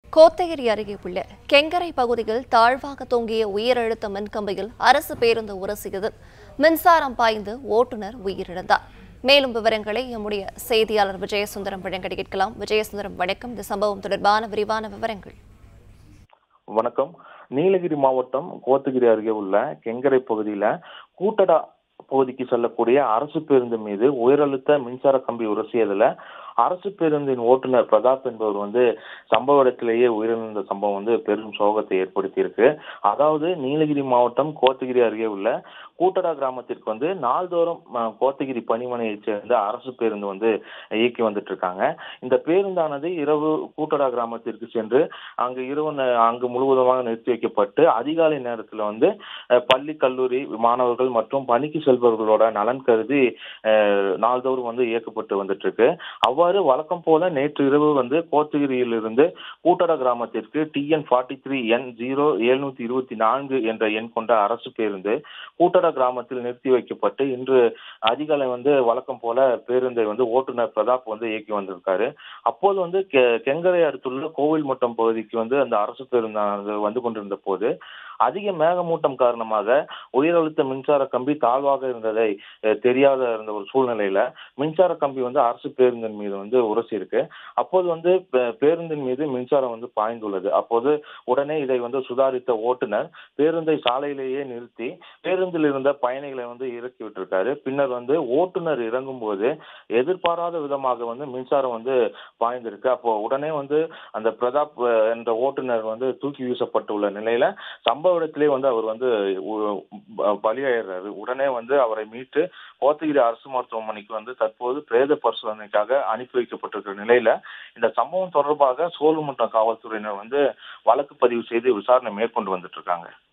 கோத்தகிரி அருகே உள்ள கெங்கரை பகுதியில் தாழ்வாக தொங்கிய உயரழுத்த மின்கம்பியில் அரசு பேருந்து உரசியதில் மின்சாரம் பாய்ந்து ஓட்டுநர் உயிரிழந்தார் மேலும் விவரங்களை எம்முடைய செய்தியாளர் விஜயசுந்தரம் வழங்க கேட்கலாம் விஜயசுந்தரம் வணக்கம் இந்த சம்பவம் தொடர்பான விரிவான விவரங்கள் வணக்கம் நீலகிரி மாவட்டம் கோத்தகிரி அருகே உள்ள கெங்கரை பகுதியில கூட்டடா பகுதிக்கு செல்லக்கூடிய அரசு பேருந்து மீது உயரழுத்த மின்சார கம்பி உரசியதுல அரசு பேருந்தின் ஓட்டுநர் பிரதாப் என்பவர் வந்து சம்பவ இடத்திலேயே உயிரிழந்த சம்பவம் வந்து பெரும் சோகத்தை ஏற்படுத்தியிருக்கு அதாவது நீலகிரி மாவட்டம் கோத்தகிரி அருகே உள்ள கூட்டடா கிராமத்திற்கு வந்து நாள்தோறும் அஹ், கோத்தகிரி பணிமனையைச் சேர்ந்த அரசு பேருந்து வந்து இயக்கி வந்துட்டு இருக்காங்க இந்த பேருந்தானது இரவு கூட்டடா கிராமத்திற்கு சென்று அங்கு இரவு நே- அங்கு முழுவதுமாக நிறுத்தி வைக்கப்பட்டு அதிகாலை நேரத்துல வந்து அஹ், பள்ளி கல்லூரி மாணவர்கள் மற்றும் பணிக்கு செல்பவர்களோட நலன் கருதி அஹ், நாள்தோறும் வந்து இயக்கப்பட்டு வந்துட்டு இருக்கு அவ்வாறு வழக்கம் போல நேற்று இரவு வந்து கோத்தகிரியிலிருந்து கூட்டடா கிராமத்திற்கு TN forty three N zero எழுநூத்தி இருபத்தி நான்கு என்ற எண் கொண்ட அரசு பேருந்து கூட்டடா கிராமத்தில் நிறுத்தி வைக்கப்பட்டு இன்று அதிகாலை வந்து வழக்கம் போல பேருந்தை வந்து ஓட்டுநர் பிரதாப் வந்து இயக்கி வந்திருக்காரு அப்போது வந்து கெ- கெங்கரை அடுத்துள்ள கோவில்மட்டம் பகுதிக்கு வந்து அந்த அரசு பேருந்தானது வந்து கொண்டிருந்த போது அதிக மேகமூட்டம் காரணமாக உயரழுத்த மின்சார கம்பி தாழ்வாக இருந்ததை அஹ், தெரியாத இருந்த ஒரு சூழ்நிலையில மின்சார கம்பி வந்து அரசு பேருந்தின் மீது வந்து உரசி இருக்கு அப்போது வந்து பே- பேருந்தின் மீது மின்சாரம் வந்து பாய்ந்துள்ளது அப்போது உடனே இதை வந்து சுதாரித்த ஓட்டுநர் பேருந்தை சாலையிலேயே நிறுத்தி பேருந்தில் இருந்த பயணிகளை வந்து இறக்கி விட்டிருக்காரு பின்னர் வந்து ஓட்டுநர் இறங்கும் போது எதிர்பாராத விதமாக வந்து மின்சாரம் வந்து பாய்ந்திருக்கு அப்போ உடனே வந்து அந்த பிரதாப் அஹ், என்ற ஓட்டுநர் வந்து தூக்கி வீசப்பட்டுள்ள நிலையில சம்பவ இடத்திலே வந்து அவர் வந்து உ- ப- பலியாயிடுறாரு உடனே வந்து அவரை மீட்டு கோத்தகிரி அரசு மருத்துவமனைக்கு வந்து தற்போது பிரேத பரிசோதனைக்காக அனுப்பி வைக்கப்பட்டிருக்கிற நிலையில இந்த சம்பவம் தொடர்பாக சோழுமட்டம் காவல்துறையினர் வந்து வழக்கு பதிவு செய்து விசாரணை மேற்கொண்டு வந்துட்டு இருக்காங்க